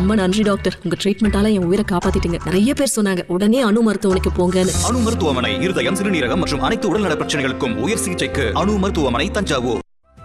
ரொம்ப நன்றி டாக்டர் உங்க ட்ரீட்மெண்டால என் உயிரை காப்பாத்திட்டீங்க நிறைய பேர் சொன்னாங்க உடனே அணு மருத்துவமனைக்கு போங்கன்னு அணு மருத்துவமனை இருதயம் சிறுநீரகம் மற்றும் அனைத்து உடல்நல பிரச்சனைகளுக்கும் உயர் சிகிச்சைக்கு அணு மருத்துவமனை தஞ்சாவூர்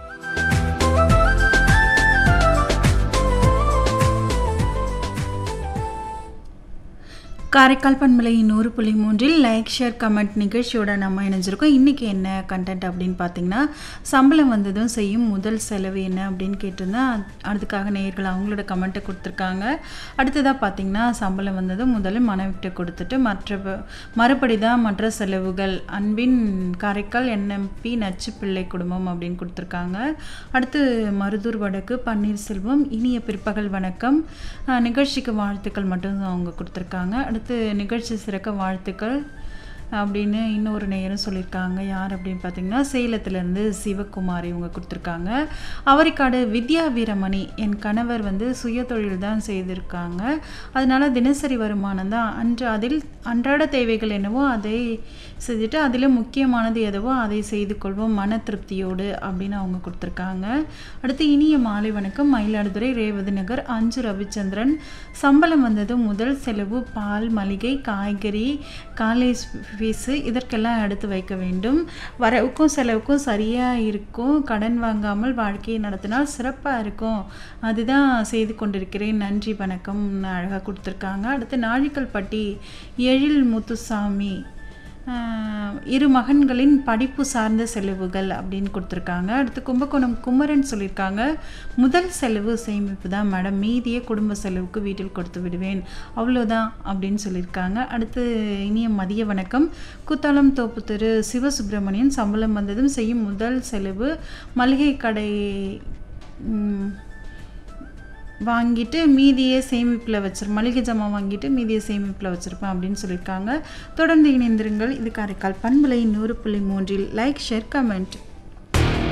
காரைக்கால் பண்பலை நூறு புள்ளி மூன்றில் லைக் ஷேர் கமெண்ட் நிகழ்ச்சியோட நம்ம இணைஞ்சிருக்கோம் இன்றைக்கி என்ன கண்டென்ட் அப்படின்னு பார்த்தீங்கன்னா சம்பளம் வந்ததும் செய்யும் முதல் செலவு என்ன அப்படின்னு கேட்டிருந்தா அதுக்காக நேயர்கள் அவங்களோட கமெண்ட்டை கொடுத்துருக்காங்க அடுத்ததாக பார்த்தீங்கன்னா சம்பளம் வந்ததும் முதல்ல மனைவிட்டு கொடுத்துட்டு மற்ற ப- மறுபடி தான் மற்ற செலவுகள் அன்பின் காரைக்கால் என்எம்பி நச்சு பிள்ளை குடும்பம் அப்படின்னு கொடுத்துருக்காங்க அடுத்து மருதூர் வடக்கு பன்னீர்செல்வம் இனிய பிற்பகல் வணக்கம் அஹ், நிகழ்ச்சிக்கு வாழ்த்துக்கள் மட்டும் அவங்க கொடுத்துருக்காங்க அடுத்து நிகழ்ச்சி சிறக்க வாழ்த்துக்கள் அப்படின்னு இன்னொரு நேயரும் சொல்லியிருக்காங்க யார் அப்படின்னு பார்த்தீங்கன்னா சேலத்துலேருந்து சிவகுமார் இவங்க கொடுத்துருக்காங்க அவரிக்காடு வித்யா வீரமணி என் கணவர் வந்து சுயதொழில் தான் செய்திருக்காங்க அதனால தினசரி வருமானம் தான் அன்று அதில் அன்றாட தேவைகள் என்னவோ அதை செஞ்சுட்டு அதில் முக்கியமானது எதுவோ அதை செய்து கொள்வோம் மன திருப்தியோடு அப்படின்னு அவங்க கொடுத்துருக்காங்க அடுத்து இனிய மாலை வணக்கம் மயிலாடுதுறை ரேவதி நகர் அஞ்சு ரவிச்சந்திரன் சம்பளம் வந்தது முதல் செலவு பால் மளிகை காய்கறி காலேஜ் ஃபீஸு இதற்கெல்லாம் எடுத்து வைக்க வேண்டும் வரவுக்கும் செலவுக்கும் சரியாக இருக்கும் கடன் வாங்காமல் வாழ்க்கையை நடத்தினால் சிறப்பாக இருக்கும் அதுதான் செய்து கொண்டிருக்கிறேன் நன்றி வணக்கம் அழகாக கொடுத்துருக்காங்க அடுத்து நாழிக்கல்பட்டி எழில் முத்துசாமி ஆஹ், இரு மகன்களின் படிப்பு சார்ந்த செலவுகள் அப்படின்னு கொடுத்துருக்காங்க அடுத்து கும்பகோணம் குமரன் சொல்லியிருக்காங்க முதல் செலவு சேமிப்பு தான் மேடம் மீதியே குடும்ப செலவுக்கு வீட்டில் கொடுத்து விடுவேன் அவ்வளோதான் அப்படின்னு சொல்லியிருக்காங்க அடுத்து இனிய மதிய வணக்கம் குத்தாலம் தோப்பு தெரு சிவசுப்பிரமணியன் சம்பளம் வந்ததும் செய்யும் முதல் செலவு மளிகை கடை ம், வாங்கிட்டு மீதியை சேமிப்பில் வச்சிரு மளிகை ஜாமான் வாங்கிட்டு மீதியை சேமிப்பில் வச்சுருப்பேன் அப்படின்னு சொல்லியிருக்காங்க தொடர்ந்து இணைந்திருங்கள் இது காரைக்கால் பண்பலை நூறு புள்ளி மூன்றில் லைக் ஷேர் கமெண்ட்